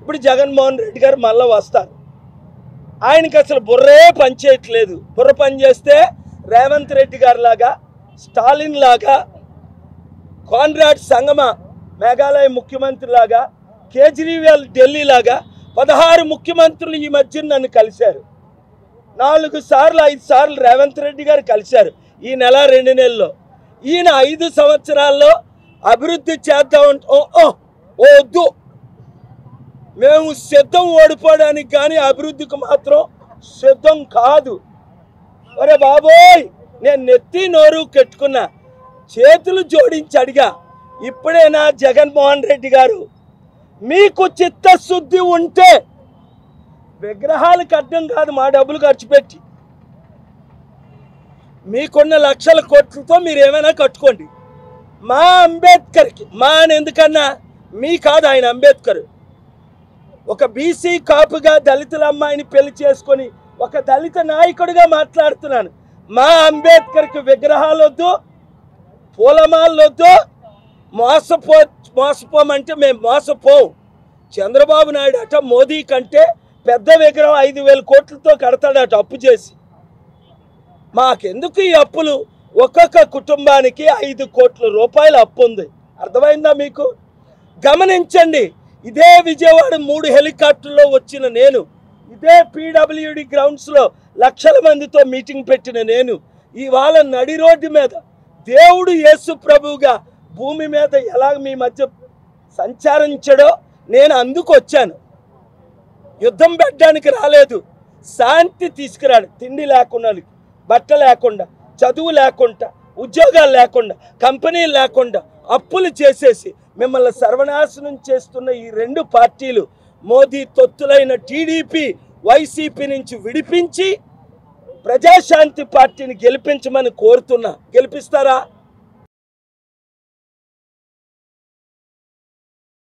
ఇప్పుడు జగన్మోహన్ రెడ్డి గారు మళ్ళీ వస్తారు ఆయనకి అసలు బుర్రే పనిచేయట్లేదు బుర్ర పని చేస్తే రేవంత్ రెడ్డి గారి లాగా స్టాలిన్ లాగా కాన్రాడ్ సంగమ మేఘాలయ ముఖ్యమంత్రి లాగా కేజ్రీవాల్ ఢిల్లీ లాగా పదహారు ముఖ్యమంత్రులు ఈ మధ్య నన్ను కలిశారు నాలుగు సార్లు ఐదు సార్లు రేవంత్ రెడ్డి గారు కలిశారు ఈ నెల రెండు నెలల్లో ఈయన ఐదు సంవత్సరాల్లో అభివృద్ధి చేద్దాం అంటే ఓ ఓ, ఓ వద్దు మేము సిద్ధం ఓడిపోవడానికి కానీ అభివృద్ధికి మాత్రం సిద్ధం కాదు ఒరే బాబోయ్ నేను నెత్తి నోరు కట్టుకున్నా చేతులు జోడించి అడిగా ఇప్పుడేనా జగన్మోహన్ రెడ్డి గారు మీకు చిత్తశుద్ధి ఉంటే విగ్రహాలకు అడ్డం కాదు మా డబ్బులు ఖర్చు పెట్టి మీకున్న లక్షల కోట్లతో మీరు ఏమైనా కట్టుకోండి మా అంబేద్కర్కి మా అని ఎందుకన్నా మీ కాదు ఆయన అంబేద్కర్ ఒక బీసీ కాపుగా దళితుల అమ్మాయిని పెళ్లి చేసుకొని ఒక దళిత నాయకుడిగా మాట్లాడుతున్నాను మా అంబేద్కర్కి విగ్రహాలు వద్దు పూలమాలలు వద్దు మోసపో మోసపోమంటే మేము మోసపోం చంద్రబాబు నాయుడు అట మోదీ కంటే పెద్ద విగ్రహం ఐదు వేల కోట్లతో కడతాడట అప్పు చేసి మాకెందుకు ఈ అప్పులు ఒక్కొక్క కుటుంబానికి ఐదు కోట్ల రూపాయల అప్పు ఉంది అర్థమైందా మీకు గమనించండి ఇదే విజయవాడ మూడు హెలికాప్టర్లో వచ్చిన నేను ఇదే పీడబ్ల్యూడి గ్రౌండ్స్లో లక్షల మందితో మీటింగ్ పెట్టిన నేను ఇవాళ నడి రోడ్డు మీద దేవుడు యేసు ప్రభువుగా భూమి మీద ఎలా మీ మధ్య సంచారించడో నేను అందుకు వచ్చాను యుద్ధం పెట్టడానికి రాలేదు శాంతి తీసుకురాడు తిండి లేకుండా బట్ట లేకుండా చదువు లేకుండా ఉద్యోగాలు లేకుండా కంపెనీలు లేకుండా అప్పులు చేసేసి మిమ్మల్ని సర్వనాశనం చేస్తున్న ఈ రెండు పార్టీలు మోదీ తొత్తులైన టీడీపీ వైసీపీ నుంచి విడిపించి ప్రజాశాంతి పార్టీని గెలిపించమని కోరుతున్నా గెలిపిస్తారా